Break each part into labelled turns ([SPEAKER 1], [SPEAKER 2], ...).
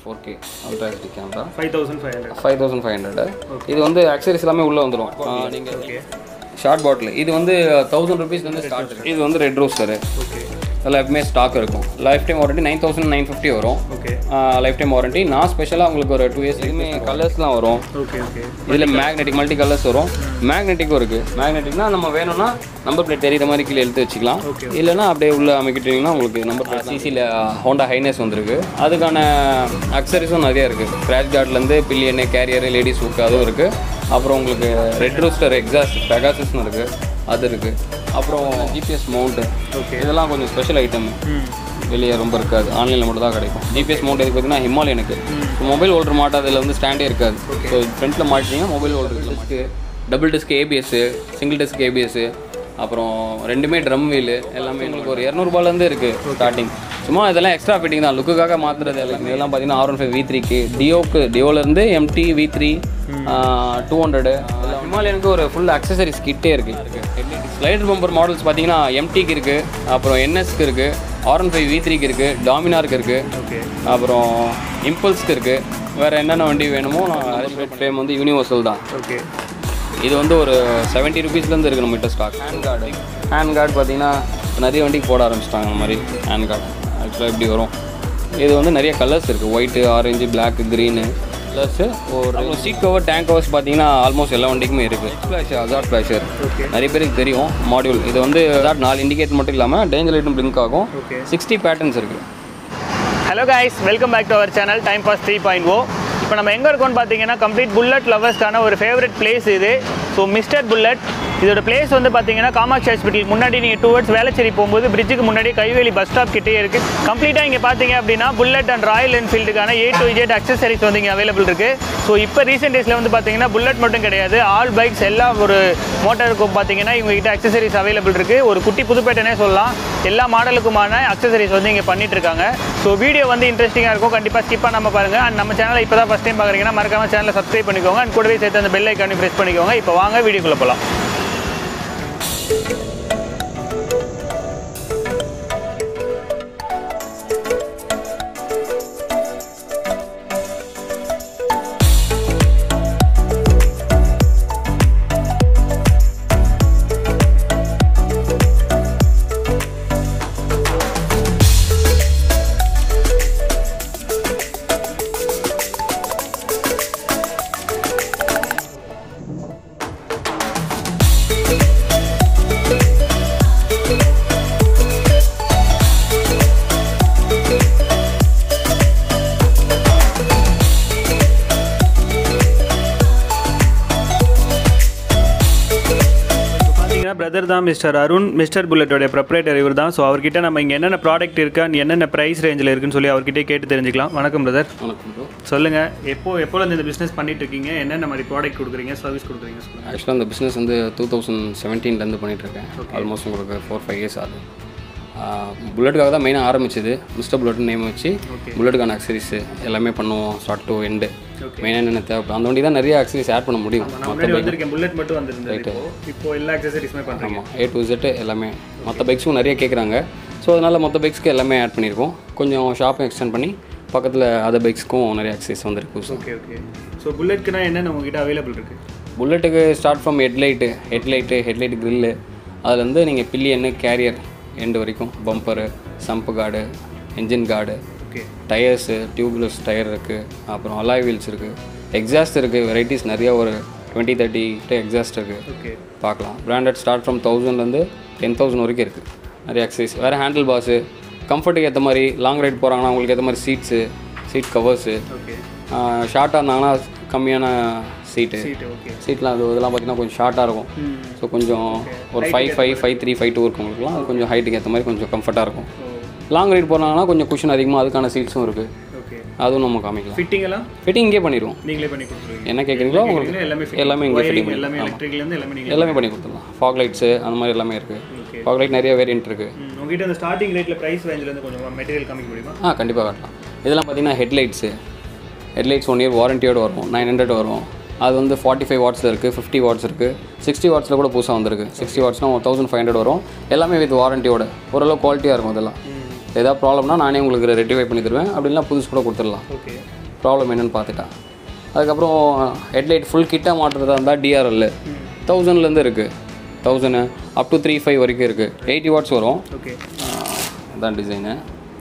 [SPEAKER 1] Four K ultra HD camera
[SPEAKER 2] five thousand five hundred
[SPEAKER 1] five thousand five hundred இது வந்து accessories எல்லாமே உள்ளே வந்துடும் நீங்கள்
[SPEAKER 2] ஓகே
[SPEAKER 1] ஷார்ட் பாட்டில் இது வந்து தௌசண்ட் ருபீஸ்லேருந்து ஸ்டார்ட் இது வந்து ரெட் ரோஸ் சார்
[SPEAKER 2] ஓகே
[SPEAKER 1] அதில் எப்பவுமே ஸ்டாக் இருக்கும் life time warranty nine thousand nine fifty வரும்
[SPEAKER 2] ஓகே
[SPEAKER 1] லைஃப் டைம் வாரண்டி நான் ஸ்பெஷலாக உங்களுக்கு ஒரு டூ இயர்ஸ் இதுவுமே கலர்ஸ்லாம் வரும்
[SPEAKER 2] ஓகே ஓகே
[SPEAKER 1] இதில் மேக்னெட்டிக் மல்டி கலர்ஸ் வரும் மேக்னெட்டிக்கும் இருக்குது மேக்னெட்டிக்னா நம்ம வேணும்னா நம்பர் பிளேட் தெரியுற மாதிரி கீழே எடுத்து வச்சுக்கலாம் இல்லைன்னா அப்படியே உள்ள அமைக்கிட்டீங்கன்னா உங்களுக்கு நம்பர் பிளேட் சிசியில் ஹோண்டா ஹைனஸ் வந்திருக்கு அதுக்கான அக்சரிஸும் நிறைய இருக்குது ஸ்க்ராச் கார்ட்லேருந்து பில்லியனு கேரியர் லேடிஸ் புக் அதுவும் இருக்குது அப்புறம் உங்களுக்கு ரெட் ரூஸ்டர் எக்ஸாஸ்ட் பெகாசஸ்னு இருக்குது அது இருக்குது அப்புறம் ஜிபிஎஸ் மவுண்ட்டு
[SPEAKER 2] ஓகே
[SPEAKER 1] இதெல்லாம் கொஞ்சம் ஸ்பெஷல் ஐட்டம்
[SPEAKER 2] ம்
[SPEAKER 1] வெளியே ரொம்ப இருக்காது ஆன்லைனில் மட்டும் தான் கிடைக்கும் ஜிபிஎஸ் மவுண்ட் எதுக்கு பார்த்தீங்கன்னா ஹிமாலயனுக்கு மொபைல் ஹோல்டர் மாட்ட அதில் வந்து ஸ்டாண்டே இருக்காது ஸோ ஃப்ரண்ட்டில் மாட்டிங்கன்னா mobile holder disc double disc ABS single disc ABS அப்புறம் ரெண்டுமே ட்ரம் வீலு எல்லாமே உங்களுக்கு ஒரு இரநூறுபாலேருந்து இருக்குது ஸ்டார்டிங் சும்மா இதெல்லாம் எக்ஸ்ட்ரா ஃபிட்டிங் தான் லுக்குக்காக மாற்றுறது எல்லாம் இதெல்லாம் பார்த்தீங்கன்னா ஆர் ஒன் ஃபைவ் வி த்ரீக்கு டியோக்கு டியோலேருந்து MT V three two hundred ஹிமாலயனுக்கு ஒரு ஃபுல் அக்சசரிஸ் கிட்டே இருக்குது ஸ்லைடர் பம்பர் மாடல்ஸ் பார்த்தீங்கன்னா எம்டிக்கு இருக்குது அப்புறம் என்எஸ்க்கு இருக்குது ஆர் ஒன் ஃபைவ் வி த்ரீக்கு இருக்குது டாமினாருக்கு இருக்குது
[SPEAKER 2] ஓகே
[SPEAKER 1] அப்புறம் இம்பல்ஸ்க்கு இருக்குது வேறு என்னென்ன வண்டி வேணுமோ நான் அரேஞ்ச்மெண்ட் ஃப்ரேம் வந்து யூனிவர்சல் தான்
[SPEAKER 2] ஓகே
[SPEAKER 1] இது வந்து ஒரு செவன்ட்டி ருபீஸ்லேருந்து இருக்குது நம்மகிட்ட stock hand guard hand guard பார்த்தீங்கன்னா நிறைய வண்டிக்கு போட ஆரம்பிச்சிட்டாங்க அந்த மாதிரி ஹேண்ட் கார்டு ஆக்சுவலாக இப்படி வரும் இது வந்து நிறைய கலர்ஸ் இருக்குது white orange black green plus ஒரு சீட் கவர் டேங்க் கவர்ஸ் பார்த்தீங்கன்னா ஆல்மோஸ்ட் எல்லா வண்டிக்குமே இருக்குது ஃப்ளாஷ் அசார்ட் ஃப்ளாஷர்
[SPEAKER 2] ஓகே
[SPEAKER 1] நிறைய பேருக்கு தெரியும் மாடியூல் இது வந்து அசார்ட் நாலு இண்டிகேட் மட்டும் இல்லாமல் டேஞ்சர் லைட்டும் பிளிங்க் ஆகும்
[SPEAKER 2] ஓகே
[SPEAKER 1] சிக்ஸ்டி பேட்டர்ன்ஸ் இருக்குது
[SPEAKER 2] hello guys welcome back to our channel time pass three point O இப்போ நம்ம எங்கே இருக்கோம்னு பார்த்தீங்கன்னா கம்ப்ளீட் புல்லட் லவர்ஸ்க்கான ஒரு ஃபேவரட் பிளேஸ் இது ஸோ மிஸ்டர் புல்லட் இதோட பிளேஸ் வந்து பார்த்தீங்கன்னா காமாட்சி ஹாஸ்பிட்டல் முன்னாடி நீங்கள் டூவர்ட்ஸ் வேளச்சேரி போகும்போது பிரிட்ஜுக்கு முன்னாடி கைவேலி பஸ் ஸ்டாப் கிட்டே இருக்குது கம்ப்ளீட்டாக இங்கே பார்த்தீங்க அப்படின்னா புல்லட் அண்ட் ராயல் என்ஃபீல்டுக்கான ஏ டு இஜெட் அக்சசரிஸ் வந்து இங்கே அவைலபிள் இருக்குது ஸோ இப்போ ரீசெண்ட் டேஸில் வந்து பார்த்தீங்கன்னா புல்லட் மட்டும் கிடையாது ஆல் பைக்ஸ் எல்லா ஒரு மோட்டருக்கும் பார்த்தீங்கன்னா இவங்க கிட்ட அக்சசரிஸ் அவைலபிள் இருக்குது ஒரு குட்டி புதுப்பேட்டைனே சொல்லலாம் எல்லா மாடலுக்குமான அக்சசரிஸ் வந்து இங்கே பண்ணிட்டு இருக்காங்க ஸோ வீடியோ வந்து இன்ட்ரெஸ்டிங்காக இருக்கும் கண்டிப்பாக ஸ்கிப் பண்ணாம பாருங்க அண்ட் நம்ம சேனலை இப்போ தான் ஃபஸ்ட் டைம் பார்க்குறீங்கன்னா மறக்காம சேனலை சப்ஸ்கிரைப் பண்ணிக்கோங்க அண்ட் கூடவே சேர்த்து அந்த பெல் ஐக்கானி ப்ரெஸ் பண்ணிக்கோங்க இப்போ வாங்க வீடியோக்குள்ளே போகலாம் பார்த்தீங்கன்னா பிரதர் தான் மிஸ்டர் அருண் மிஸ்டர் புல்லட்டோடைய ப்ரொப்ரேட்டர் இவர் தான் ஸோ அவர்கிட்ட நம்ம இங்கே என்னென்ன ப்ராடக்ட் இருக்கு and என்னென்ன ப்ரைஸ் ரேஞ்சில் இருக்குன்னு சொல்லி அவர்கிட்டே கேட்டு தெரிஞ்சுக்கலாம் வணக்கம் பிரதர்
[SPEAKER 1] வணக்கம் ப்ரோ
[SPEAKER 2] சொல்லுங்கள் எப்போ எப்போலேருந்து இந்த பிஸ்னஸ் பண்ணிட்டு இருக்கீங்க என்னென்ன மாதிரி ப்ராடக்ட் கொடுக்குறீங்க சர்வீஸ் கொடுக்குறீங்க சொல்லுங்கள்
[SPEAKER 1] ஆக்சுவலாக இந்த பிஸ்னஸ் வந்து டூ தௌசண்ட் செவன்டீன்லேருந்து பண்ணிகிட்ருக்கேன் ஆல்மோஸ்ட் உங்களுக்கு ஃபோர் ஃபைவ் இயர்ஸ் ஆகுது புல்லட்டுக்காக தான் மெயினாக ஆரம்பிச்சது மிஸ்டர் புல்லட் நேம் வச்சு புல்லட்டுக்கான அக்சரிஸ் எல்லாமே பண்ணுவோம் ஸ்டார்ட் டு எண்டு மெயினாக என்னென்ன தேவைப்படும் அந்த வண்டி தான் நிறைய அக்சரிஸ் ஆட் பண்ண முடியும் மற்ற
[SPEAKER 2] முன்னாடி வந்திருக்கேன் புல்லட் மட்டும் வந்திருந்தது இப்போ இப்போ எல்லா அக்சசரிஸுமே பண்ணுறீங்க
[SPEAKER 1] ஆமாம் ஏ டு Z எல்லாமே மற்ற பைக்ஸும் நிறைய கேட்குறாங்க ஸோ அதனால் மற்ற பைக்ஸ்க்கு எல்லாமே ஆட் பண்ணியிருக்கோம் கொஞ்சம் ஷாப்பும் எக்ஸ்டெண்ட் பண்ணி பக்கத்தில் அதர் பைக்ஸ்க்கும் நிறைய அக்சரிஸ் வந்திருக்கு ஸோ
[SPEAKER 2] ஓகே ஓகே ஸோ புல்லட்க்குனா என்னென்ன உங்ககிட்ட அவைலபிள் இருக்குது
[SPEAKER 1] புல்லட்டுக்கு start from headlight headlight headlight grill அதில் வந்து நீங்கள் பில்லியன்னு கேரியர் எண்டு வரைக்கும் bumper sump guard engine guard
[SPEAKER 2] okay
[SPEAKER 1] tyres tubeless tyre இருக்குது அப்புறம் அலாய் வீல்ஸ் இருக்குது எக்ஸாஸ்ட் இருக்குது வெரைட்டிஸ் நிறைய ஒரு டுவெண்ட்டி தேர்ட்டி எக்ஸாஸ்ட் இருக்குது
[SPEAKER 2] ஓகே
[SPEAKER 1] பார்க்கலாம் பிராண்டட் ஸ்டார்ட் ஃப்ரம் தௌசண்ட்லேருந்து டென் தௌசண்ட் வரைக்கும் இருக்குது நிறைய எக்ஸசைஸ் வேறு ஹேண்டில் பாஸு கம்ஃபர்ட்டுக்கு ஏற்ற மாதிரி லாங் ரைட் போகிறாங்கன்னா அவங்களுக்கு ஏற்ற மாதிரி சீட்ஸு சீட் கவர்ஸு
[SPEAKER 2] ஓகே
[SPEAKER 1] ஷார்ட்டாக இருந்தாங்கன்னா கம்மியான சீட்டு
[SPEAKER 2] சீட்டு ஓகே
[SPEAKER 1] சீட்லாம் அது இதெல்லாம் பார்த்தீங்கன்னா கொஞ்சம் ஷார்ட்டாக இருக்கும் ஸோ கொஞ்சம் ஒரு five five five three five two இருக்கவங்களுக்குலாம் அது கொஞ்சம் ஹைட்டுக்கு ஏற்ற மாதிரி கொஞ்சம் கம்ஃபர்ட்டாக இருக்கும் லாங் ரைட் போகிறாங்கன்னா கொஞ்சம் குஷன் அதிகமாக அதுக்கான சீட்ஸும் இருக்குது
[SPEAKER 2] ஓகே
[SPEAKER 1] அதுவும் நம்ம காமிக்கலாம்
[SPEAKER 2] ஃபிட்டிங் எல்லாம்
[SPEAKER 1] ஃபிட்டிங் இங்கே பண்ணிடுவோம்
[SPEAKER 2] நீங்களே பண்ணி கொடுத்துருவீங்க
[SPEAKER 1] என்ன கேட்குறீங்களோ உங்களுக்கு
[SPEAKER 2] எல்லாமே
[SPEAKER 1] எல்லாமே இங்கே ஃபிட்டிங்
[SPEAKER 2] fitting, எல்லாமே எலக்ட்ரிக்லேருந்து எல்லாமே நீங்கள்
[SPEAKER 1] எல்லாமே பண்ணி கொடுத்துடலாம் ஃபாக் லைட்ஸு அந்த மாதிரி எல்லாமே இருக்குது
[SPEAKER 2] ஓகே
[SPEAKER 1] ஃபாக் லைட் நிறைய வேரியன்ட் இருக்குது
[SPEAKER 2] ம், உங்ககிட்ட அந்த ஸ்டார்டிங் ரேட்டில் ப்ரைஸ் ரேஞ்சிலேருந்து கொஞ்சம் மெட்டீரியல் காமிக்க முடியுமா
[SPEAKER 1] ஆ கண்டிப்பாக காட்டலாம் இதெல்லாம் பார்த்தீங்கன்னா ஹெட்லைட்ஸு ஹெட்லைட்ஸ் ஒன் இயர் வாரண்டியோடு வரும் நைன் ஹண்ட்ரட் வரும் அது வந்து ஃபார்ட்டி ஃபைவ் வாட்ஸில் இருக்குது ஃபிஃப்டி வாட்ஸ் இருக்குது சிக்ஸ்டி வாட்ஸில் கூட புதுசாக வந்திருக்கு சிக்ஸ்டி வாட்ஸ்னால் தௌசண்ட் ஃபைவ் ஹண்ட்ரட் வரும் எல்லாமே வித் வாரண்டியோட ஓரளவு குவாலிட்டியாக இருக்கும் அதெல்லாம் ஏதாவது ப்ராப்ளம்னா நானே உங்களுக்கு ரெட்டிஃபை பண்ணி தருவேன் அப்படின்னா புதுசு கூட கொடுத்துடலாம்
[SPEAKER 2] ஓகே
[SPEAKER 1] ப்ராப்ளம் என்னன்னு பார்த்துட்டா அதுக்கப்புறம் ஹெட்லைட் ஃபுல் கிட்டாக மாட்டுறதா இருந்தால் டிஆர்எல் தௌசண்ட்லேருந்து இருக்குது thousand up to three five வரைக்கும் இருக்குது எயிட்டி வாட்ஸ் வரும்
[SPEAKER 2] ஓகே
[SPEAKER 1] அதான் டிசைனு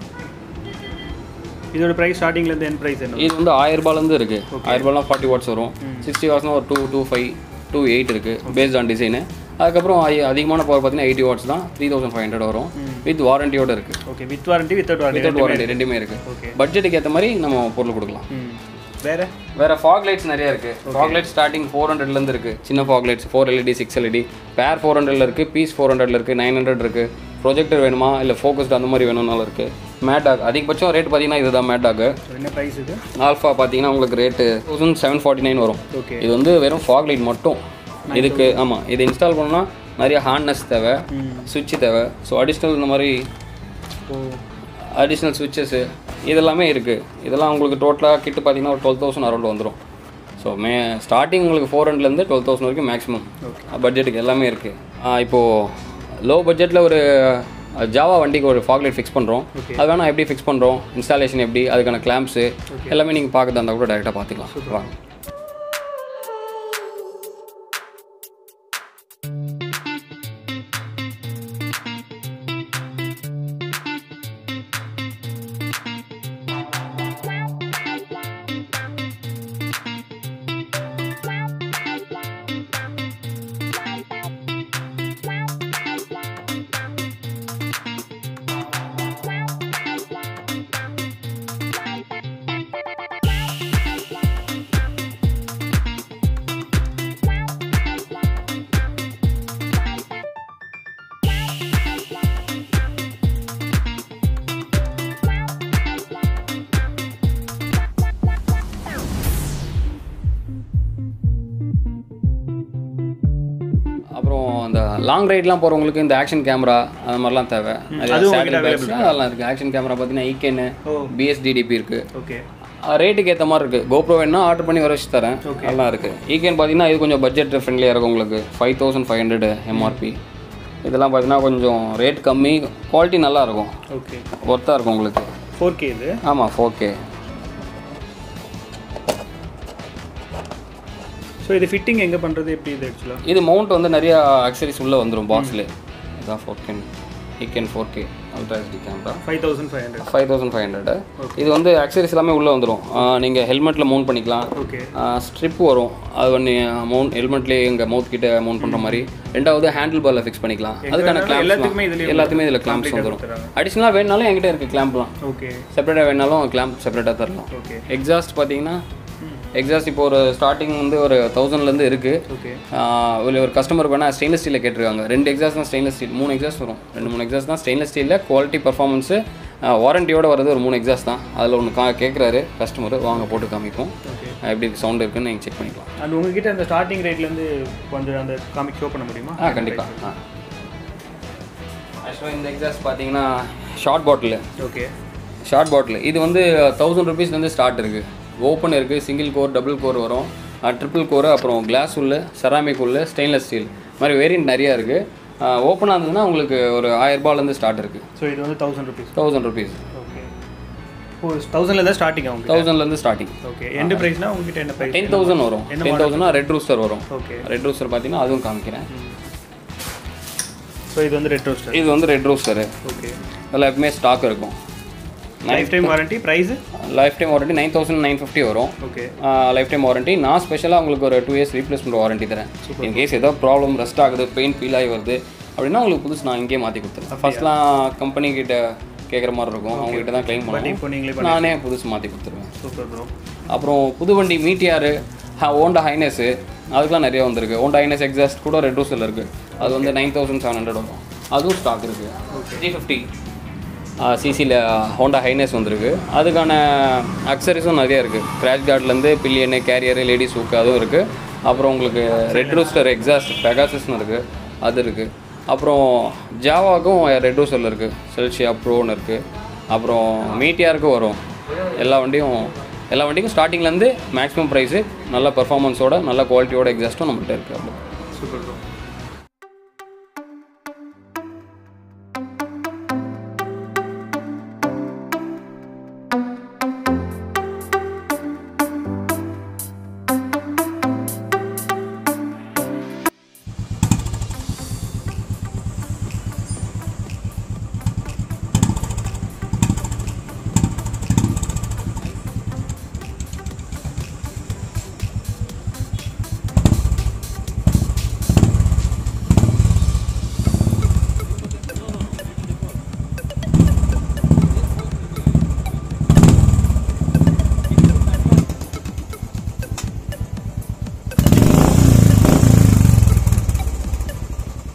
[SPEAKER 2] இதோட ப்ரைஸ் ஸ்டார்டிங்லேருந்து என் ப்ரைஸ் என்ன
[SPEAKER 1] இது வந்து ஆயிரம் ரூபாயிலேருந்து இருக்குது ஆயிரம் ரூபாய்லாம் ஃபார்ட்டி வாட்ஸ் வரும் சிக்ஸ்டி வாட்ஸ்னால் ஒரு two two five two eight இருக்குது பேஸ்ட் ஆன் டிசைனு அதுக்கப்புறம் ஐ- அதிகமான பவர் பார்த்தீங்கன்னா எயிட்டி வாட்ஸ் தான் த்ரீ தௌசண்ட் ஃபைவ் ஹண்ட்ரட் வரும் வித் வாரண்டியோட இருக்குது
[SPEAKER 2] okay with warranty without warranty
[SPEAKER 1] without warranty ரெண்டுமே இருக்குது
[SPEAKER 2] ஓகே
[SPEAKER 1] பட்ஜெட்டுக்கு ஏற்ற மாதிரி நம்ம பொருள் கொடுக்கலாம்
[SPEAKER 2] ம் வேறு
[SPEAKER 1] வேற ஃபாக் லைட்ஸ் நிறைய இருக்கு ஃபாக் லைட் ஸ்டார்டிங் ஃபோர் ஹண்ட்ரட்லேருந்து இருக்கு சின்ன fog lights four LED six LED pair four ஹண்ட்ரட்ல இருக்கு பீஸ் ஃபோர் ஹண்ட்ரட்ல இருக்கு நைன் ஹண்ட்ரட் இருக்கு ப்ரொஜெக்டர் வேணுமா இல்லை ஃபோக்கஸ்ட் அந்த மாதிரி வேணும்னாலும் இருக்கு மேட்டாக் அதிகபட்சம் ரேட் பார்த்தீங்கன்னா இதுதான் மேட்டாக்
[SPEAKER 2] என்ன ப்ரைஸ் இது
[SPEAKER 1] ஆல்ஃபா பார்த்தீங்கன்னா உங்களுக்கு rate thousand seven forty nine வரும்
[SPEAKER 2] ஓகே
[SPEAKER 1] இது வந்து வெறும் ஃபாக் லைட் மட்டும் இதுக்கு ஆமாம் இது இன்ஸ்டால் பண்ணணும்னா நிறைய ஹார்ட்னஸ் தேவை சுவிட்ச் தேவை ஸோ அடிஷ்னல் இந்த மாதிரி
[SPEAKER 2] ஓ
[SPEAKER 1] அடிஷ்னல் சுவிட்சஸ்ஸு இதெல்லாமே இருக்குது இதெல்லாம் உங்களுக்கு டோட்டலாக கிட்ட பார்த்தீங்கன்னா ஒரு டுவெல் தௌசண்ட் அரௌண்ட் வந்துடும் ஸோ மே ஸ்டார்டிங் உங்களுக்கு ஃபோர் ஹண்ட்ரட்லேருந்து டுவெல் தௌசண்ட் வரைக்கும் மேக்ஸிமம் பட்ஜெட்டுக்கு எல்லாமே இருக்குது இப்போது லோ பட்ஜெட்டில் ஒரு ஜாவா வண்டிக்கு ஒரு ஃபாக்லைட் ஃபிக்ஸ் பண்ணுறோம் அது வேணால் எப்படி ஃபிக்ஸ் பண்ணுறோம் இன்ஸ்டாலேஷன் எப்படி அதுக்கான கிளாம்ப்ஸு எல்லாமே நீங்கள் பார்க்கறதா இருந்தால் கூட டேரெக்டாக பார்த்துக்கலாம் வாங்க அப்புறம் அந்த லாங் ரைட்லாம் போகிறவங்களுக்கு இந்த ஆக்ஷன் கேமரா அந்த மாதிரிலாம் தேவை நிறைய saddle bags, அதெல்லாம் இருக்குது ஆக்ஷன் கேமரா பார்த்தீங்கன்னா ஈகேனு பிஎஸ்டிடிபி இருக்குது
[SPEAKER 2] ஓகே
[SPEAKER 1] ரேட்டுக்கு ஏற்ற மாதிரி இருக்குது கோப்ரோ வேணா ஆர்டர் பண்ணி வர வச்சு தரேன் நல்லா இருக்குது ஈகேன் பார்த்தீங்கன்னா இது கொஞ்சம் பட்ஜெட் ஃப்ரெண்ட்லியாக இருக்கும் உங்களுக்கு five thousand five hundred MRP இதெல்லாம் பார்த்தீங்கன்னா கொஞ்சம் ரேட் கம்மி குவாலிட்டி நல்லா இருக்கும்
[SPEAKER 2] ஓகே
[SPEAKER 1] ஒர்த்தாக இருக்கும் உங்களுக்கு
[SPEAKER 2] ஃபோர் கே இது
[SPEAKER 1] ஆமாம் ஓகே
[SPEAKER 2] ஸோ இது ஃபிட்டிங் எங்கே பண்ணுறது எப்படி இது ஆக்சுவலாக
[SPEAKER 1] இது மவுண்ட் வந்து நிறைய அக்சரிஸ் உள்ளே வந்துடும் பாக்ஸில் இதான் ஃபோர் கேன் Eken four K ultra HD camera
[SPEAKER 2] five thousand five hundred
[SPEAKER 1] five thousand five hundred இது வந்து அக்சரிஸ் எல்லாமே உள்ளே வந்துடும் நீங்கள் ஹெல்மெட்டில் மவுண்ட் பண்ணிக்கலாம்
[SPEAKER 2] ஓகே
[SPEAKER 1] ஸ்ட்ரிப் வரும் அது ஒன்று மவுண்ட் ஹெல்மெட்லேயே எங்கள் மவுத் கிட்ட மவுண்ட் பண்ணுற மாதிரி ரெண்டாவது ஹேண்டில் பார்ல ஃபிக்ஸ் பண்ணிக்கலாம் அதுக்கான கிளாம்ப்
[SPEAKER 2] எல்லாத்துக்குமே இதுலயே
[SPEAKER 1] எல்லாத்துக்குமே இதில் கிளாம்ப்ஸ் வந்துடும் அடிஷ்னலாக வேணுனாலும் என்கிட்ட இருக்குது கிளாம்ப்லாம்
[SPEAKER 2] ஓகே
[SPEAKER 1] செப்பரேட்டாக வேணாலும் கிளாம்ப் செப்பரேட்டாக தரலாம்
[SPEAKER 2] ஓகே
[SPEAKER 1] எக்ஸாஸ்ட் பார்த்தீங்கன்னா எக்ஸாஸ்ட் இப்போ ஒரு ஸ்டார்டிங் வந்து ஒரு தௌசண்ட்லேருந்து இருக்குது
[SPEAKER 2] ஓகே
[SPEAKER 1] இல்லை ஒரு கஸ்டமர் வேணால் ஸ்டெயின்லெஸ் ஸ்டீலில் கேட்டிருக்காங்க ரெண்டு எக்ஸாஸ்ட் தான் ஸ்டெயின்லெஸ் ஸ்டீல் மூணு எக்ஸாஸ்ட் வரும் ரெண்டு மூணு எக்ஸாஸ்ட் தான் ஸ்டெயின்லெஸ் ஸ்டீலில் குவாலிட்டி பர்ஃபார்மன்ஸு வாரண்டியோட வரது ஒரு மூணு எக்ஸாஸ்ட் தான் அதில் ஒன்று கா கேட்குறாரு கஸ்டமர் வாங்க போட்டு காமிப்போம்
[SPEAKER 2] ஓகே
[SPEAKER 1] எப்படி சவுண்ட் இருக்குன்னு நீங்கள் செக் பண்ணிக்கலாம்
[SPEAKER 2] அண்ட் உங்ககிட்ட அந்த ஸ்டார்டிங் ரேட்லேருந்து கொஞ்சம் அந்த காமிக் ஷோ பண்ண முடியுமா
[SPEAKER 1] ஆ கண்டிப்பாக ஆ ஆக்சுவலாக இந்த எக்ஸாஸ்ட் பார்த்தீங்கன்னா short bottle
[SPEAKER 2] okay
[SPEAKER 1] short bottle இது வந்து தௌசண்ட் ருபீஸ்லேருந்து ஸ்டார்ட் இருக்குது ஓப்பன் இருக்குது சிங்கிள் கோர் டபுள் கோர் வரும் ட்ரிபிள் கோர் அப்புறம் கிளாஸ் உள்ள செராமிக் உள்ள ஸ்டெயின்லெஸ் ஸ்டீல் மாதிரி வேரியன்ட் நிறையா இருக்குது ஓப்பனாக இருந்ததுன்னா உங்களுக்கு ஒரு ஆயிரரூபாலேருந்து ஸ்டார்ட் இருக்குது
[SPEAKER 2] ஸோ இது வந்து thousand rupees
[SPEAKER 1] thousand rupees
[SPEAKER 2] okay oh தௌசண்ட்ல தான் ஸ்டார்டிங் அவங்க
[SPEAKER 1] தௌசண்ட்லேருந்து ஸ்டார்டிங்
[SPEAKER 2] ஓகே எந்த ப்ரைஸ்னா உங்ககிட்ட என்ன ப்ரைஸ்
[SPEAKER 1] டென் தௌசண்ட் வரும் டென் தௌசண்ட்னா ரெட் ரூஸ்டர் வரும்
[SPEAKER 2] ஓகே
[SPEAKER 1] ரெட் ரூஸ்டர் பார்த்தீங்கன்னா அதுவும் காமிக்கிறேன்
[SPEAKER 2] ஸோ இது வந்து ரெட் ரோஸ்டர்
[SPEAKER 1] இது வந்து ரெட் ரூஸ்டரு
[SPEAKER 2] ஓகே
[SPEAKER 1] அதில் எப்பவுமே ஸ்டாக் இருக்கும்
[SPEAKER 2] life time warranty price
[SPEAKER 1] life time warranty nine thousand nine fifty வரும்
[SPEAKER 2] ஓகே
[SPEAKER 1] லைஃப் டைம் வாரண்டி நான் ஸ்பெஷலாக உங்களுக்கு ஒரு டூ இயர்ஸ் ரீப்ளேஸ்மெண்ட் வாரண்டி தரேன் இன் கேஸ் ஏதோ ப்ராப்ளம் ரஸ்ட் ஆகுது பெயின் ஃபீல் ஆகி வருது அப்படின்னா உங்களுக்கு புதுசு நான் இங்கேயே மாற்றி கொடுத்துருவேன் ஃபர்ஸ்ட்லாம் கம்பெனி கிட்ட கேட்குற மாதிரி இருக்கும் அவங்க கிட்ட தான் க்ளைம்
[SPEAKER 2] இப்போ
[SPEAKER 1] பண்ணுவோம்
[SPEAKER 2] நீங்களே
[SPEAKER 1] நானே புதுசு மாற்றி கொடுத்துருவேன்
[SPEAKER 2] சூப்பர் ப்ரோ
[SPEAKER 1] அப்புறம் புது வண்டி மீட்டியாரு ஓண்டா ஹைனஸு அதுக்கெலாம் நிறைய வந்திருக்கு ஓண்டா ஹைனஸ் எக்ஸாஸ்ட் கூட ரெட் ரூஸில் இருக்குது அது வந்து நைன் தௌசண்ட் செவன் ஹண்ட்ரட் வரும் அதுவும் ஸ்டாக் இருக்குது த்ரீ ஃபிஃப்டி சிசியில் ஹோண்டா ஹைனஸ் வந்திருக்கு அதுக்கான அக்சரிஸும் நிறைய இருக்குது கிராஷ் கார்ட்லேருந்து பில்லியனு கேரியரு லேடிஸ் ஹூக்கு அதுவும் இருக்குது அப்புறம் உங்களுக்கு ரெட் ரூஸ்டர் எக்ஸாஸ்ட் பெகாசஸ்னு இருக்குது அது இருக்குது அப்புறம் ஜாவாக்கும் ரெட் ரூஸ்டரில் இருக்குது செல்சியா ப்ரோன்னு இருக்குது அப்புறம் மீட்டியாருக்கும் வரும் எல்லா வண்டியும் எல்லா வண்டிக்கும் ஸ்டார்டிங்லேருந்து மேக்ஸிமம் ப்ரைஸு நல்ல பர்ஃபார்மன்ஸோட நல்ல குவாலிட்டியோட எக்ஸாஸ்ட்டும் நம்மள்ட்ட இருக்குது அப்படி
[SPEAKER 2] சூப்பர் ப்ரோ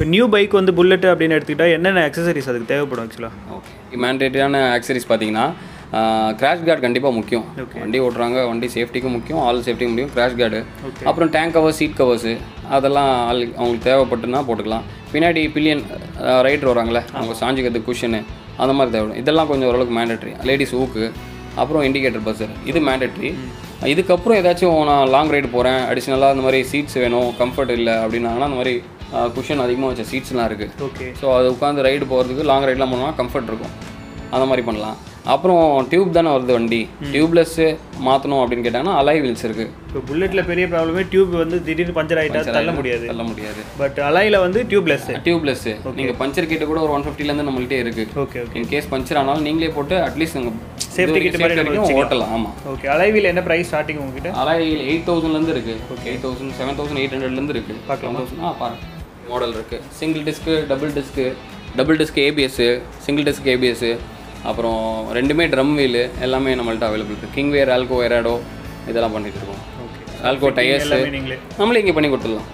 [SPEAKER 2] இப்போ நியூ பைக் வந்து புல்லட் அப்படின்னு எடுத்துக்கிட்டா என்னென்ன அக்சசரிஸ் அதுக்கு தேவைப்படும் ஆக்சுவலாக
[SPEAKER 1] ஓகே மேண்டேட்டரியான ஆக்சரிஸ் பார்த்தீங்கன்னா கிராஷ் கார்டு கண்டிப்பாக முக்கியம் வண்டி ஓட்டுறாங்க வண்டி சேஃப்டிக்கும் முக்கியம் ஆல் சேஃப்டிக்கும் முக்கியம் கிராஷ் கார்டு அப்புறம் டேங்க் கவர் சீட் கவர்ஸு அதெல்லாம் ஆள் அவங்களுக்கு தேவைப்பட்டுனா போட்டுக்கலாம் பின்னாடி பில்லியன் ரைடர் வராங்களே அவங்க சாஞ்சிக்கிறதுக்கு குஷனு அந்த மாதிரி தேவைப்படும் இதெல்லாம் கொஞ்சம் ஓரளவுக்கு மேண்டட்ரி லேடிஸ் ஊக்கு அப்புறம் இண்டிகேட்டர் பஸ்ஸர் இது மேண்டட்ரி இதுக்கப்புறம் ஏதாச்சும் நான் லாங் ரைடு போகிறேன் அடிஷ்னலாக அந்த மாதிரி சீட்ஸ் வேணும் கம்ஃபர்ட் இல்லை அப்படின்னாங்கன்னா அந்த மாதிரி குஷன் அதிகமாக வச்ச சீட்ஸ்லாம் இருக்குது
[SPEAKER 2] ஓகே
[SPEAKER 1] ஸோ அது உட்காந்து ரைடு போகிறதுக்கு லாங் ரைட்லாம் போனோம்னா கம்ஃபர்ட் இருக்கும் அந்த மாதிரி பண்ணலாம் அப்புறம் டியூப் தானே வருது வண்டி டியூப்லெஸ்ஸு மாற்றணும் அப்படின்னு கேட்டாங்கன்னா அலாய் வீல்ஸ் இருக்குது
[SPEAKER 2] இப்போ புல்லட்டில் பெரிய ப்ராப்ளமே டியூப் வந்து திடீர்னு பஞ்சர் ஆகிட்டா தள்ள முடியாது
[SPEAKER 1] தள்ள முடியாது
[SPEAKER 2] பட் அலையில் வந்து டியூப்லெஸ்
[SPEAKER 1] டியூப்லெஸ்ஸு நீங்கள் பஞ்சர் கிட்ட கூட ஒரு ஒன் ஃபிஃப்டிலேருந்து நம்மள்கிட்டே இருக்குது
[SPEAKER 2] okay okay
[SPEAKER 1] in case puncture ஆனாலும் நீங்களே போட்டு அட்லீஸ்ட் உங்கள்
[SPEAKER 2] Safety kit மாதிரி நம்ம
[SPEAKER 1] வரைக்கும் ஓட்டலாம் ஆமாம்
[SPEAKER 2] ஓகே அலைவில் என்ன ப்ரைஸ் ஸ்டார்டிங் உங்ககிட்ட
[SPEAKER 1] அலாய் எயிட் தௌசண்ட்லேருந்து இருக்குது okay eight thousand seven thousand eight ஹண்ட்ரட்லேருந்து இருக்குது
[SPEAKER 2] பார்க்கலாமா?
[SPEAKER 1] தௌசண்ட் ஆ பாருங்க மாடல் இருக்குது single disc double disc double disc ABS single disc ABS அப்புறம் ரெண்டுமே ட்ரம் வீலு எல்லாமே நம்மள்ட்ட அவைலபிள் இருக்குது கிங் வேர் ஆல்கோ எராடோ இதெல்லாம் பண்ணிட்டு இருக்கோம்
[SPEAKER 2] ஓகே
[SPEAKER 1] ஆல்கோ டயர்ஸு
[SPEAKER 2] எல்லாமே நீங்களே
[SPEAKER 1] நம்மளே இங்கே பண்ணி கொடுத்துடலாம்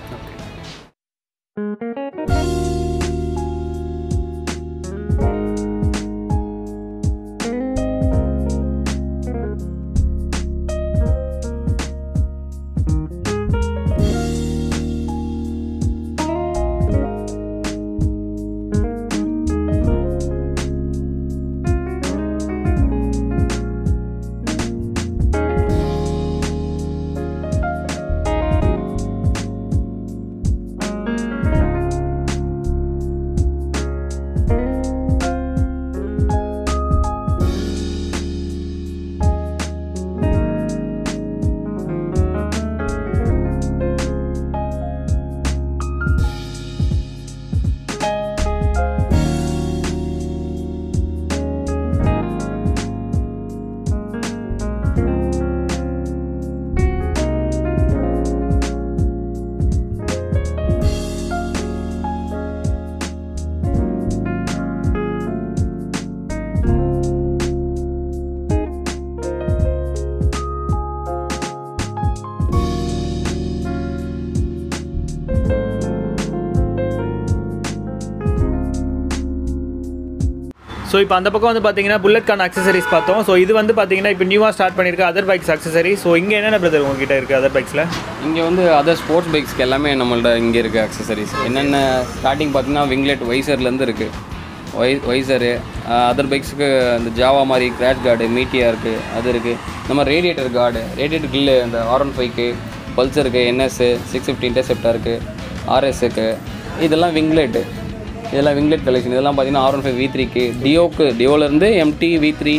[SPEAKER 2] ஸோ இப்போ அந்த பக்கம் வந்து பார்த்தீங்கன்னா புல்லட்கான அக்சசரிஸ் பார்த்தோம் ஸோ இது வந்து பார்த்தீங்கன்னா இப்போ நியூவாக ஸ்டார்ட் பண்ணியிருக்க அதர் பைக்ஸ் அக்சசரி ஸோ இங்கே என்னென்ன பிரதர் உங்ககிட்ட இருக்குது அதர் பைக்ஸில்
[SPEAKER 1] இங்கே வந்து அதர் ஸ்போர்ட்ஸ் பைக்ஸ்க்கு எல்லாமே நம்மள்ட்ட இங்கே இருக்குது அக்சசரிஸ் என்னென்ன ஸ்டார்டிங் பார்த்தீங்கன்னா விங்லெட் வைசர்லேருந்து இருக்குது வை வைசரு அதர் பைக்ஸுக்கு அந்த ஜாவா மாதிரி கிராஷ் கார்டு மீட்டியா இருக்குது அது இருக்குது இந்த மாதிரி ரேடியேட்டர் கார்டு ரேடியேட்டர் கில்லு அந்த ஆர் ஒன் ஃபைவ்க்கு பல்சருக்கு என்எஸ்ஸு சிக்ஸ் ஃபிஃப்டி இன்டர்செப்டாக இருக்குது ஆர்எஸ்ஸுக்கு இதெல்லாம் விங்லெட்டு இதெல்லாம் விங்லெட் கலெக்ஷன் இதெல்லாம் பார்த்தீங்கன்னா ஆர் ஒன் ஃபைவ் வி த்ரீக்கு டியோக்கு டியோலேருந்து MT V three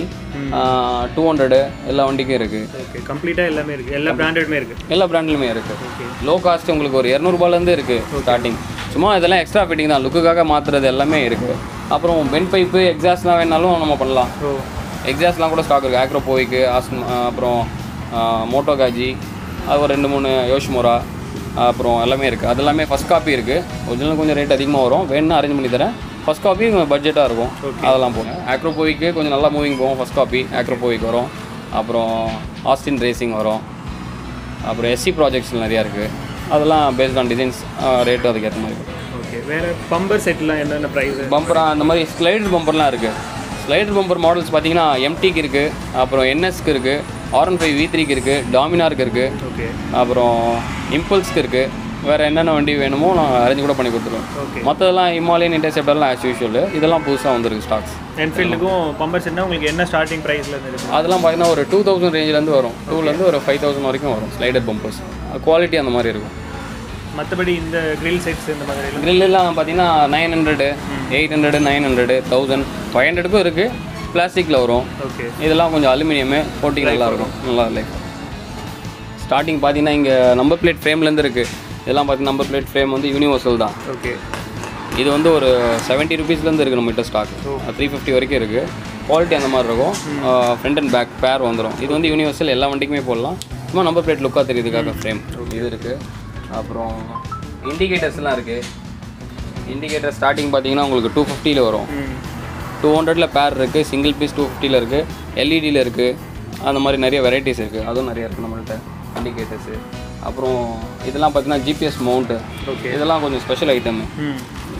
[SPEAKER 1] two hundred எல்லா வண்டிக்கும் இருக்குது
[SPEAKER 2] ஓகே கம்ப்ளீட்டாக எல்லாமே இருக்குது எல்லா பிராண்டடுமே இருக்குது
[SPEAKER 1] எல்லா பிராண்ட்லையுமே இருக்குது லோ காஸ்ட் உங்களுக்கு ஒரு இரநூறுபாலேருந்து இருக்குது ஸ்டார்டிங் சும்மா இதெல்லாம் எக்ஸ்ட்ரா ஃபிட்டிங் தான் லுக்குக்காக மாற்றுறது எல்லாமே இருக்குது அப்புறம் பென் பைப்பு எக்ஸாஸ்ட்லாம் வேணாலும் நம்ம பண்ணலாம்
[SPEAKER 2] ஓ
[SPEAKER 1] எக்ஸாஸ்ட்லாம் கூட ஸ்டாக் இருக்குது ஆக்ரோ போய்க்கு ஆஸ் அப்புறம் மோட்டோ காஜி அது ஒரு ரெண்டு மூணு யோஷிமோரா அப்புறம் எல்லாமே இருக்குது அது எல்லாமே ஃபஸ்ட் காப்பி இருக்குது ஒரிஜினல் கொஞ்சம் ரேட் அதிகமாக வரும் வேணும்னா அரேஞ்ச் பண்ணி தரேன் ஃபஸ்ட் காப்பி பட்ஜெட்டாக இருக்கும் அதெல்லாம் போகும் ஆக்ரோ போய்க்கு கொஞ்சம் நல்லா மூவிங் போகும் ஃபஸ்ட் காப்பி ஆக்ரோ போய்க்கு வரும் அப்புறம் ஆஸ்டின் ரேசிங் வரும் அப்புறம் எஸ்சி ப்ராஜெக்ட்ஸ் நிறையா இருக்குது அதெல்லாம் பேஸ்ட் ஆன் டிசைன்ஸ் ரேட்டும் அதுக்கேற்ற மாதிரி இருக்கும்
[SPEAKER 2] ஓகே வேறு பம்பர் செட்லாம் என்னென்ன ப்ரைஸு
[SPEAKER 1] பம்பரா அந்த மாதிரி ஸ்லைடர் பம்பர்லாம் இருக்குது ஸ்லைடர் பம்பர் மாடல்ஸ் பார்த்தீங்கன்னா எம்டிக்கு இருக்குது அப்புறம் என்எஸ்க்கு இருக்குது ஆர் ஒன் ஃபைவ் வி த்ரீக்கு இருக்குது டாமினாருக்கு இருக்குது
[SPEAKER 2] ஓகே
[SPEAKER 1] அப்புறம் இம்பல்ஸ்க்கு இருக்குது வேறு என்னென்ன வண்டி வேணுமோ நான் அரேஞ்ச் கூட பண்ணி கொடுத்துருவேன்
[SPEAKER 2] ஓகே
[SPEAKER 1] மற்றதெல்லாம் ஹிமாலயன் இன்டர்செப்டர்லாம் ஆஸ் யூஷுவல் இதெல்லாம் புதுசாக வந்திருக்கு ஸ்டாக்ஸ்
[SPEAKER 2] என்ஃபீல்டுக்கும் பம்பர் செட்னா உங்களுக்கு என்ன ஸ்டார்டிங் ப்ரைஸில் இருந்து
[SPEAKER 1] அதெல்லாம் பார்த்தீங்கன்னா ஒரு டூ தௌசண்ட் ரேஞ்சிலேருந்து வரும் டூலேருந்து ஒரு ஃபைவ் தௌசண்ட் வரைக்கும் வரும் ஸ்லைடர் பம்பர்ஸ் குவாலிட்டி அந்த மாதிரி இருக்கும்
[SPEAKER 2] மற்றபடி இந்த கிரில் செட்ஸ் இந்த மாதிரி எல்லாம்
[SPEAKER 1] க்ரில்லாம் பார்த்தீங்கன்னா nine hundred eight hundred nine hundred thousand five ஹண்ட்ரடுக்கும் இருக்குது பிளாஸ்டிக்கில் வரும்
[SPEAKER 2] ஓகே
[SPEAKER 1] இதெல்லாம் கொஞ்சம் அலுமினியமு போட்டிங் நல்லா இருக்கும் நல்லா லைஃப் ஸ்டார்டிங் பார்த்தீங்கன்னா இங்கே நம்பர் பிளேட் ஃப்ரேம்லேருந்து இருக்குது இதெல்லாம் பார்த்தீங்கன்னா நம்பர் பிளேட் ஃப்ரேம் வந்து யூனிவர்சல் தான்
[SPEAKER 2] ஓகே
[SPEAKER 1] இது வந்து ஒரு செவன்ட்டி ருபீஸ்லேருந்து இருக்குது நம்மகிட்ட ஸ்டாக் த்ரீ ஃபிஃப்டி வரைக்கும் இருக்குது குவாலிட்டி அந்த மாதிரி இருக்கும் ஃப்ரண்ட் அண்ட் பேக் பேர் வந்துடும் இது வந்து யூனிவர்சல் எல்லா வண்டிக்குமே போடலாம் சும்மா நம்பர் பிளேட் லுக்காக தெரியுதுக்காக ஃப்ரேம் இது இருக்குது அப்புறம் இண்டிகேட்டர்ஸ்லாம் இருக்குது இண்டிகேட்டர் ஸ்டார்டிங் பார்த்தீங்கன்னா உங்களுக்கு டூ ஃபிஃப்டியில் வரும்
[SPEAKER 2] ம்
[SPEAKER 1] டூ ஹண்ட்ரடில் பேர் இருக்குது சிங்கிள் பீஸ் டூ ஃபிஃப்டியில் இருக்குது எல்இடியில் இருக்குது அந்த மாதிரி நிறைய வெரைட்டிஸ் இருக்குது அதுவும் நிறைய இருக்குது நம்மள்ட்ட இண்டிகேட்டர்ஸு அப்புறம் இதெல்லாம் பார்த்தீங்கன்னா ஜிபிஎஸ் மவுண்ட்டு
[SPEAKER 2] ஓகே
[SPEAKER 1] இதெல்லாம் கொஞ்சம் ஸ்பெஷல் ஐட்டம்
[SPEAKER 2] ம்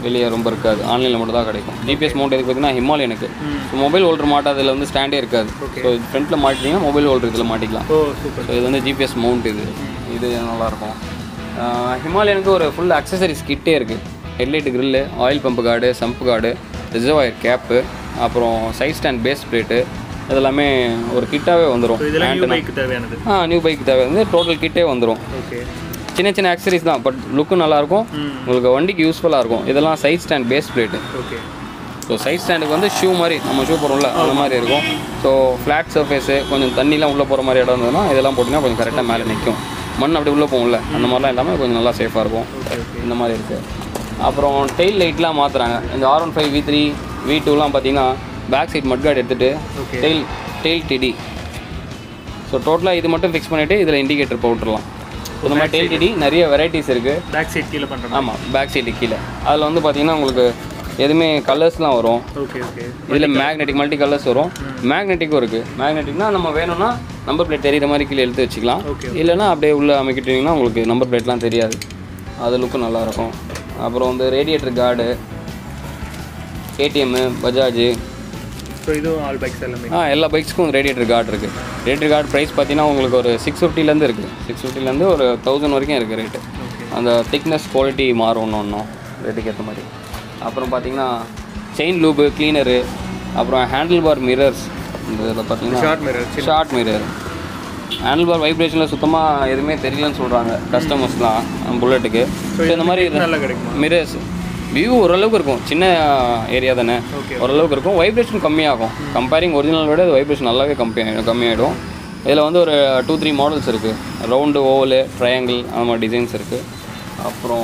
[SPEAKER 1] வெளியே ரொம்ப இருக்காது ஆன்லைனில் மட்டும் தான் கிடைக்கும் ஜிபிஎஸ் மவுண்ட் எதுக்கு பார்த்தீங்கன்னா ஹிமாலயனுக்கு ஸோ மொபைல் ஹோல்டர் மாட்டாதில் வந்து ஸ்டாண்டே இருக்காது ஸோ ஃப்ரண்ட்டில் மாட்டிட்டீங்கன்னா மொபைல் ஹோல்டர் இதில் மாட்டிக்கலாம்
[SPEAKER 2] ஓ சூப்பர்
[SPEAKER 1] ஸோ இது வந்து ஜிபிஎஸ் மவுண்ட் இது இது நல்லாயிருக்கும் ஹிமாலயனுக்கு ஒரு ஃபுல் அக்சசரிஸ் கிட்டே இருக்குது headlight grill oil pump guard sump guard reservoir cap அப்புறம் சைட் ஸ்டாண்ட் பேஸ் பிளேட்டு இதெல்லாமே ஒரு கிட்டாகவே வந்துடும்
[SPEAKER 2] ஸோ இதெல்லாம் நியூ பைக்கு தேவையானது
[SPEAKER 1] ஆ நியூ பைக் தேவை வந்து டோட்டல் கிட்டே வந்துடும்
[SPEAKER 2] ஓகே
[SPEAKER 1] சின்ன சின்ன ஆக்சரிஸ் தான் பட் லுக்கும் நல்லாயிருக்கும்
[SPEAKER 2] ம்.
[SPEAKER 1] உங்களுக்கு வண்டிக்கு யூஸ்ஃபுல்லாக இருக்கும் இதெல்லாம் side stand base plate
[SPEAKER 2] okay
[SPEAKER 1] so side ஸ்டாண்டுக்கு வந்து ஷூ மாதிரி நம்ம ஷூ போடுறோம்ல அந்த மாதிரி இருக்கும் ஸோ ஃப்ளாட் சர்ஃபேஸு கொஞ்சம் தண்ணிலாம் உள்ளே போகிற மாதிரி இடம் இருந்ததுன்னா இதெல்லாம் போட்டிங்கன்னா கொஞ்சம் கரெக்டாக மேலே நிற்கும் மண் அப்படி உள்ளே போகும்ல அந்த மாதிரிலாம் எல்லாமே கொஞ்சம் நல்லா சேஃபாக இருக்கும்
[SPEAKER 2] ஓகே ஓகே
[SPEAKER 1] இந்த மாதிரி இருக்குது அப்புறம் டெயில் லைட்லாம் மாற்றுறாங்க இந்த R one five V three V டூலாம் பார்த்தீங்கன்னா பேக் சைட் மட்கார்டு எடுத்துகிட்டு
[SPEAKER 2] Okay.
[SPEAKER 1] Tail tail tidy so டோட்டலாக இது மட்டும் ஃபிக்ஸ் பண்ணிவிட்டு இதில் இண்டிகேட்டர் போட்டுடலாம் இந்த மாதிரி டெயில் டிடி நிறைய வெரைட்டிஸ் இருக்குது
[SPEAKER 2] பேக் சைட் கீழே பண்ணுறோம்
[SPEAKER 1] ஆமாம் பேக் சைடு கீழே அதில் வந்து பார்த்தீங்கன்னா உங்களுக்கு எதுவுமே கலர்ஸ்லாம் வரும்
[SPEAKER 2] ஓகே ஓகே
[SPEAKER 1] இதில் மேக்னெட்டிக் மல்டி கலர்ஸ் வரும் மேக்னெட்டிக்கும் இருக்குது மேக்னெட்டிக்னா நம்ம வேணும்னா நம்பர் பிளேட் தெரியுற மாதிரி கீழே எடுத்து வச்சுக்கலாம்
[SPEAKER 2] Okay.
[SPEAKER 1] இல்லைன்னா அப்படியே உள்ளே அமைக்கிட்டீங்கன்னா உங்களுக்கு நம்பர் பிளேட்லாம் தெரியாது அது லுக்கும் நல்லாயிருக்கும் அப்புறம் வந்து radiator guard KTM Bajaj
[SPEAKER 2] so இதுவும் ஆல் பைக்ஸ் எல்லாமே
[SPEAKER 1] ஆ எல்லா பைக்ஸ்க்கும் ரேடியேட்டர் கார்டு இருக்குது ரேடியேட்டர் கார்டு ப்ரைஸ் பார்த்தீங்கன்னா உங்களுக்கு ஒரு சிக்ஸ் ஃபிஃப்டிலேருந்து இருக்குது சிக்ஸ் ஃபிஃப்டிலேருந்து ஒரு தௌசண்ட் வரைக்கும் இருக்குது ரேட்டு
[SPEAKER 2] ஓகே
[SPEAKER 1] அந்த திக்னஸ் குவாலிட்டி மாறும் ஒன்று ஒன்றும் ரேட்டுக்கு ஏற்ற மாதிரி அப்புறம் பார்த்தீங்கன்னா செயின் லூபு க்ளீனரு அப்புறம் ஹேண்டில் பார் மிரர்ஸ் இந்த இதில் பார்த்தீங்கன்னா
[SPEAKER 2] short mirror
[SPEAKER 1] short mirror handle bar வைப்ரேஷனில் சுத்தமாக எதுவுமே தெரியலன்னு சொல்கிறாங்க கஸ்டமர்ஸ்லாம் புல்லட்டுக்கு ஸோ இந்த மாதிரி
[SPEAKER 2] நல்லா கிடைக்குமா
[SPEAKER 1] மிரர்ஸ் வியூ ஓரளவுக்கு இருக்கும் சின்ன ஏரியா தானே
[SPEAKER 2] Okay.
[SPEAKER 1] ஓரளவுக்கு இருக்கும் வைப்ரேஷன் கம்மியாகும் கம்பேரிங் ஒரிஜினல் விட இது வைப்ரேஷன் நல்லாவே கம்மி கம்மியாகிடும் இதில் வந்து ஒரு டூ த்ரீ மாடல்ஸ் இருக்குது ரவுண்டு ஓவலு ட்ரையாங்கிள் அந்த மாதிரி டிசைன்ஸ் இருக்குது அப்புறம்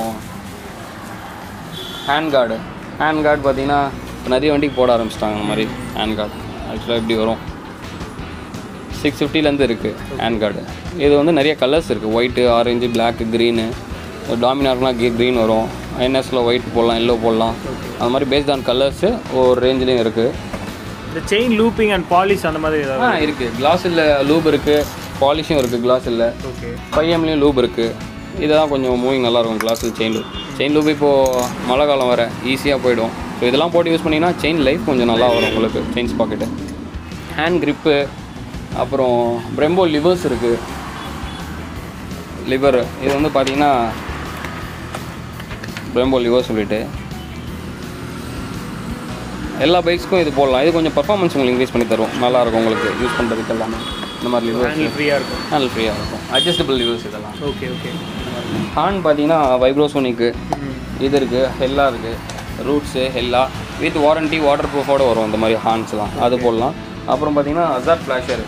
[SPEAKER 1] ஹேண்ட் கார்டு ஹேண்ட் கார்டு பார்த்தீங்கன்னா இப்போ நிறைய வண்டிக்கு போட ஆரம்பிச்சிட்டாங்க அந்த மாதிரி ஹேண்ட் கார்டு ஆக்சுவலாக இப்படி வரும் சிக்ஸ் ஃபிஃப்டிலேருந்து இருக்குது ஹேண்ட் கார்டு இது வந்து நிறைய கலர்ஸ் இருக்குது ஒயிட்டு ஆரஞ்சு பிளாக்கு க்ரீனு டாமினார்லாம் க்ரீன் வரும் என்எஸில் ஒயிட் போடலாம் எல்லோ போடலாம் அது மாதிரி பேஸ்ட் ஆன் கலர்ஸு ஒரு ரேஞ்சிலையும் இருக்குது
[SPEAKER 2] இந்த செயின் லூப்பிங் அண்ட் பாலிஷ் அந்த மாதிரி
[SPEAKER 1] ஆ
[SPEAKER 2] ஏதாவது
[SPEAKER 1] இருக்குது கிளாஸில் லூப் இருக்குது பாலிஷும் இருக்குது கிளாஸில்
[SPEAKER 2] ஓகே
[SPEAKER 1] பையம்லேயும் லூப் இருக்குது இதெல்லாம் கொஞ்சம் மூவிங் நல்லாயிருக்கும் கிளாஸில் செயின் லூப் செயின் லூப் இப்போது மழை காலம் வர ஈஸியாக போயிடும் ஸோ இதெல்லாம் போட்டு யூஸ் பண்ணிங்கன்னா செயின் லைஃப் கொஞ்சம் நல்லா வரும் உங்களுக்கு செயின்ஸ் பாக்கெட்டு ஹேண்ட் grip அப்புறம் பிரெம்போ லிவர்ஸ் இருக்குது லிவர் இது வந்து பார்த்தீங்கன்னா பிரேம்போ லிவர் சொல்லிட்டு எல்லா பைக்ஸ்க்கும் இது போடலாம் இது கொஞ்சம் பர்ஃபார்மன்ஸ் உங்களுக்கு இன்க்ரீஸ் பண்ணி தரும் நல்லா இருக்கும் உங்களுக்கு யூஸ் பண்ணுறதுக்கு எல்லாமே இந்த மாதிரி லிவர்ஸ்
[SPEAKER 2] ஹேண்டில் ஃப்ரீயாக இருக்கும்
[SPEAKER 1] நல்ல ஃப்ரீயாக இருக்கும் அட்ஜஸ்டபிள் லிவர்ஸ் இதெல்லாம்
[SPEAKER 2] ஓகே ஓகே
[SPEAKER 1] ஹார்ன் பார்த்தீங்கன்னா வைப்ரோசோனிக்கு இது இருக்குது ஹெல்லா இருக்குது Roots Hella with warranty water ப்ரூஃபோட வரும் இந்த மாதிரி ஹார்ன்ஸ்லாம் அது போடலாம் அப்புறம் பார்த்தீங்கன்னா hazard flasher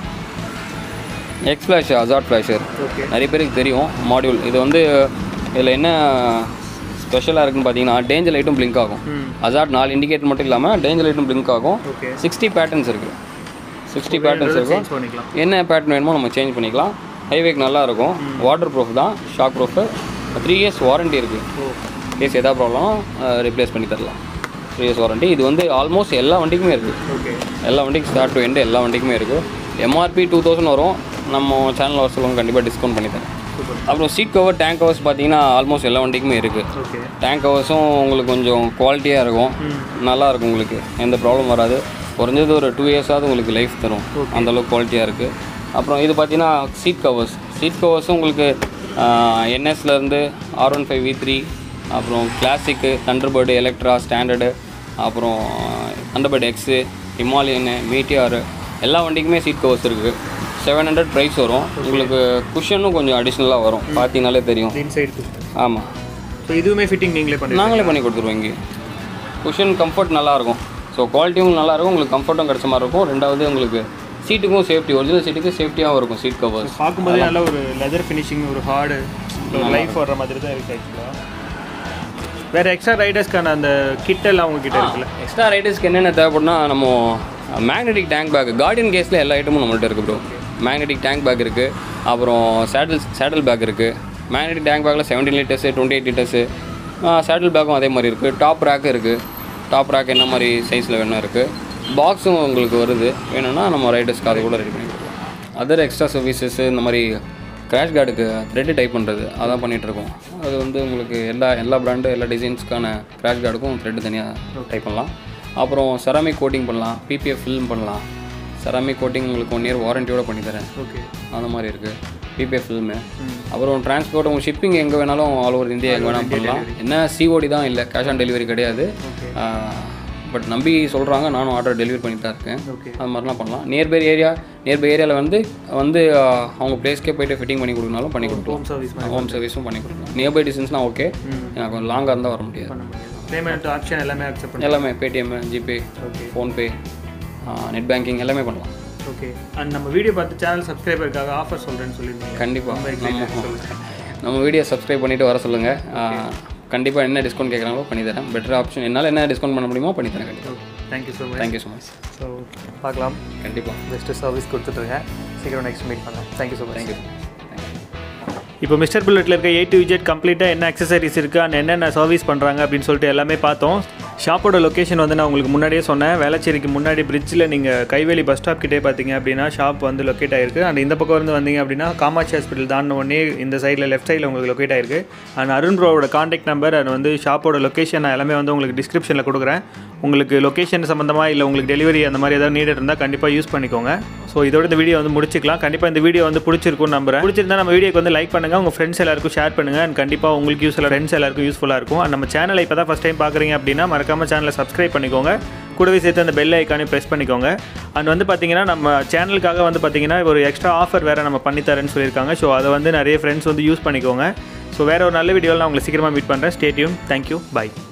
[SPEAKER 1] X flash hazard flasher
[SPEAKER 2] okay
[SPEAKER 1] நிறைய பேருக்கு தெரியும் மாடியூல் இது வந்து இதில் என்ன ஸ்பெஷலாக இருக்குன்னு பார்த்தீங்கன்னா டேஞ்சர் லைட்டும் பிளிங்க் ஆகும்
[SPEAKER 2] ம்
[SPEAKER 1] அசாட் நாலு இண்டிகேட்டர் மட்டும் இல்லாமல் டேஞ்சர் லைட்டும் பிளிங்க் ஆகும்
[SPEAKER 2] ஓகே
[SPEAKER 1] சிக்ஸ்டி பேட்டர்ன்ஸ் இருக்குது சிக்ஸ்டி பேட்டர்ன்ஸ் இருக்கும்
[SPEAKER 2] சேஞ்ச் பண்ணிக்கலாம்
[SPEAKER 1] என்ன பேட்டர்ன் வேணுமோ நம்ம சேஞ்ச் பண்ணிக்கலாம் ஹைவேக்கு நல்லா இருக்கும் வாட்டர் ப்ரூஃப் தான் shock proof three years warranty இருக்குது
[SPEAKER 2] ஓ
[SPEAKER 1] கேஸ் எதா ப்ராப்ளம் ரிப்ளேஸ் பண்ணி தரலாம் த்ரீ இயர்ஸ் வாரண்டி இது வந்து ஆல்மோஸ்ட் எல்லா வண்டிக்குமே இருக்குது
[SPEAKER 2] ஓகே
[SPEAKER 1] எல்லா வண்டிக்கும் ஸ்டார்ட் டு எண்டு எல்லா வண்டிக்குமே இருக்குது எம்ஆர்பி டூ தௌசண்ட் வரும் நம்ம சேனல் வர சொல்லுவாங்க கண்டிப்பாக டிஸ்கவுண்ட் பண்ணி தரேன்
[SPEAKER 2] சூப்பர்
[SPEAKER 1] அப்புறம் சீட் கவர் டேங்க் கவர்ஸ் பார்த்தீங்கன்னா ஆல்மோஸ்ட் எல்லா வண்டிக்குமே இருக்குது
[SPEAKER 2] ஓகே
[SPEAKER 1] டேங்க் கவர்ஸும் உங்களுக்கு கொஞ்சம் குவாலிட்டியாக இருக்கும்
[SPEAKER 2] ம்
[SPEAKER 1] நல்லா இருக்கும் உங்களுக்கு எந்த ப்ராப்ளம் வராது குறைஞ்சது ஒரு டூ இயர்ஸாவது உங்களுக்கு லைஃப் தரும் அந்த அளவுக்கு குவாலிட்டியாக இருக்குது அப்புறம் இது பார்த்தீங்கன்னா சீட் கவர்ஸ் சீட் கவர்ஸும் உங்களுக்கு என்எஸ்லேருந்து R one five V three அப்புறம் கிளாசிக்கு தண்டர்பர்டு எலக்ட்ரா ஸ்டாண்டர்டு அப்புறம் தண்டர்பர்டு எக்ஸு ஹிமாலயனு மீட்டியாரு எல்லா வண்டிக்குமே சீட் கவர்ஸ் இருக்குது செவன் ஹண்ட்ரட் ப்ரைஸ் வரும் உங்களுக்கு குஷனும் கொஞ்சம் அடிஷ்னலாக வரும் பார்த்தீங்கனாலே தெரியும்
[SPEAKER 2] இன்சைடு
[SPEAKER 1] ஆமாம்
[SPEAKER 2] ஸோ இதுவுமே ஃபிட்டிங் நீங்களே பண்ணுவீங்க
[SPEAKER 1] நாங்களே பண்ணி கொடுத்துருவோம் இங்கே குஷன் கம்ஃபர்ட் நல்லாயிருக்கும் ஸோ குவாலிட்டியும் நல்லாயிருக்கும் உங்களுக்கு கம்ஃபர்ட்டும் கிடைச்ச மாதிரி இருக்கும் ரெண்டாவது உங்களுக்கு சீட்டுக்கும் சேஃப்டி ஒரிஜினல் சீட்டுக்கு சேஃப்டியாகவும் இருக்கும் சீட் கவர்ஸ்
[SPEAKER 2] பார்க்கும்போதே நல்ல ஒரு லெதர் ஃபினிஷிங் ஒரு ஹார்டு ஒரு லைஃப் வர்ற மாதிரி தான் இருக்கு ஆக்சுவலாக வேற எக்ஸ்ட்ரா ரைடர்ஸ்க்கான அந்த கிட் எல்லாம் உங்ககிட்ட இருக்குல்ல
[SPEAKER 1] எக்ஸ்ட்ரா ரைடர்ஸ்க்கு என்னென்ன தேவைப்படுனா நம்ம மேக்னெட்டிக் டேங்க் பேக் கார்டியன் கேஸில் எல்லா ஐட்டமும் நம்மள்ட்ட இருக்குது ப்ரோ மேக்னெட்டிக் டேங்க் பேக் இருக்குது அப்புறம் சேடில் சேடல் பேக் இருக்குது மேக்னெட்டிக் டேங்க் பேக்கில் seventeen litres twenty eight litres saddle பேக்கும் அதே மாதிரி இருக்குது டாப் ரேக் இருக்குது டாப் ரேக் என்ன மாதிரி சைஸில் வேணும் இருக்குது பாக்ஸும் உங்களுக்கு வருது வேணும்னா நம்ம ரைடர்ஸ்க்கு அதை கூட ரெடி பண்ணி கொடுக்கலாம் அதர் எக்ஸ்ட்ரா சர்வீசஸ் இந்த மாதிரி கிராஷ் கார்டுக்கு த்ரெட்டு டைப் பண்ணுறது அதான் பண்ணிகிட்ருக்கோம் அது வந்து உங்களுக்கு எல்லா எல்லா பிராண்டு எல்லா டிசைன்ஸ்க்கான கிராஷ் கார்டுக்கும் த்ரெட்டு தனியாக டைப் பண்ணலாம் அப்புறம் செராமிக் கோட்டிங் பண்ணலாம் பிபிஎஃப் ஃபில்ம் பண்ணலாம் செராமிக் கோட்டிங் உங்களுக்கு ஒன் இயர் வாரண்டியோட பண்ணி தரேன்
[SPEAKER 2] ஓகே
[SPEAKER 1] அந்த மாதிரி இருக்குது பிபிஎஃப் ஃபில்மு அப்புறம் டிரான்ஸ்போர்ட் உங்கள் ஷிப்பிங் எங்கே வேணாலும் ஆல் ஓவர் இந்தியா எங்கே வேணாலும் பண்ணலாம் என்ன சிஓடி தான் இல்லை கேஷ் ஆன் டெலிவரி கிடையாது பட் நம்பி சொல்கிறாங்க நானும் ஆர்டர் டெலிவரி பண்ணிட்டு தான் இருக்கேன்
[SPEAKER 2] ஓகே
[SPEAKER 1] அது மாதிரிலாம் பண்ணலாம் நியர்பை ஏரியா நியர்பை ஏரியாவில் வந்து வந்து ஆஹ், அவங்க பிளேஸ்க்கே போயிட்டு ஃபிட்டிங் பண்ணி கொடுக்கனாலும் பண்ணி கொடுக்கலாம்
[SPEAKER 2] ஹோம் சர்வீஸ்
[SPEAKER 1] ஹோம் சர்வீஸும் பண்ணி கொடுக்கலாம் நியர்பை டிஸ்டன்ஸ்னால் ஓகே எனக்கு கொஞ்சம் லாங்காக இருந்தால் வர முடியாது
[SPEAKER 2] பண்ண முடியாது பேமெண்ட் ஆப்ஷன் எல்லாமே அக்செப்ட் பண்ணி
[SPEAKER 1] எல்லாமே Paytm GPay
[SPEAKER 2] okay
[SPEAKER 1] PhonePe net banking எல்லாமே பண்ணலாம்
[SPEAKER 2] ஓகே அண்ட் நம்ம வீடியோ பார்த்து சேனல் சப்ஸ்கிரைபருக்காக ஆஃபர் சொல்கிறேன்னு சொல்லியிருந்தீங்க
[SPEAKER 1] கண்டிப்பாக நம்ம நம்ம வீடியோ சப்ஸ்கிரைப் பண்ணிவிட்டு வர சொல்லுங்கள் கண்டிப்பாக என்ன டிஸ்கவுண்ட் கேட்குறாங்களோ பண்ணி தரேன் பெட்டர் ஆப்ஷன் என்னால் என்ன டிஸ்கவுண்ட் பண்ண முடியுமோ பண்ணி தரேன் கண்டிப்பாக
[SPEAKER 2] thank you so much
[SPEAKER 1] thank you so much
[SPEAKER 2] so பார்க்கலாம்
[SPEAKER 1] கண்டிப்பாக
[SPEAKER 2] பெஸ்ட்டு சர்வீஸ் கொடுத்துட்ருக்கேன் சீக்கிரம் நெக்ஸ்ட் மீட் பண்ணலாம் தேங்க்யூ ஸோ மச்
[SPEAKER 1] தேங்க்யூ
[SPEAKER 2] இப்போ மிஸ்டர் புல்லட்டில் இருக்க ஏ டு விஜெட் கம்ப்ளீட்டாக என்ன அக்சசரிஸ் இருக்குது அண்ட் என்னென்ன சர்வீஸ் பண்ணுறாங்க அப்படின்னு சொல்லிட்டு எல்லாமே பார்த்தோம் ஷாப்போட லொக்கேஷன் வந்து நான் உங்களுக்கு முன்னாடியே சொன்னேன் வேளச்சேரிக்கு முன்னாடி பிரிட்ஜில் நீங்கள் கைவேலி பஸ் ஸ்டாப் கிட்டே பார்த்தீங்க அப்படின்னா ஷாப் வந்து லொக்கேட் ஆயிருக்கு அண்ட் இந்த பக்கம் இருந்து வந்தீங்க அப்படின்னா காமாட்சி ஹாஸ்பிட்டல் தாண்டின உடனே இந்த சைடில் லெஃப்ட் சைடில் உங்களுக்கு லொக்கேட் ஆயிருக்கு அண்ட் அருண் ப்ரோவோட காண்டாக்ட் நம்பர் அண்ட் வந்து ஷாப்போட லொக்கேஷன் நான் எல்லாமே வந்து உங்களுக்கு டிஸ்கிரிப்ஷனில் கொடுக்குறேன் உங்களுக்கு லொக்கேஷன் சம்மந்தமாக இல்லை உங்களுக்கு டெலிவரி அந்த மாதிரி ஏதாவது நீடட் இருந்தால் கண்டிப்பாக யூஸ் பண்ணிக்கோங்க ஸோ இதோட இந்த வீடியோ வந்து முடிச்சிக்கலாம் கண்டிப்பாக இந்த வீடியோ வந்து பிடிச்சிருக்கும்னு நம்புறேன் பிடிச்சிருந்தா நம்ம வீடியோக்கு வந்து லைக் பண்ணுங்கள் உங்கள் ஃப்ரெண்ட்ஸ் எல்லாருக்கும் ஷேர் பண்ணுங்கள் அண்ட் கண்டிப்பாக உங்களுக்கு யூஸ் ஃப்ரெண்ட்ஸ் எல்லாருக்கும் யூஸ்ஃபுல்லாக இருக்கும் அண்ட் நம்ம சேனலை இப்போ தான் ஃபஸ்ட் டைம் பார்க்குறீங்க அப்படின்னா மறக்காமல் சேனலை சப்ஸ்கிரைப் பண்ணிக்கோங்க கூடவே சேர்த்து அந்த பெல் ஐக்கானையும் ப்ரெஸ் பண்ணிக்கோங்க அண்ட் வந்து பார்த்தீங்கன்னா நம்ம சேனலுக்காக வந்து பார்த்தீங்கன்னா ஒரு எக்ஸ்ட்ரா ஆஃபர் வேறு நம்ம பண்ணித்தரேன்னு சொல்லியிருக்காங்க ஸோ அதை வந்து நிறைய ஃப்ரெண்ட்ஸ் வந்து யூஸ் பண்ணிக்கோங்க ஸோ வேறு ஒரு நல்ல வீடியோவில் நான் உங்களை சீக்கிரமாக மீட் பண்ணுறேன் ஸ்டேட்யூன் தேங்க்யூ பை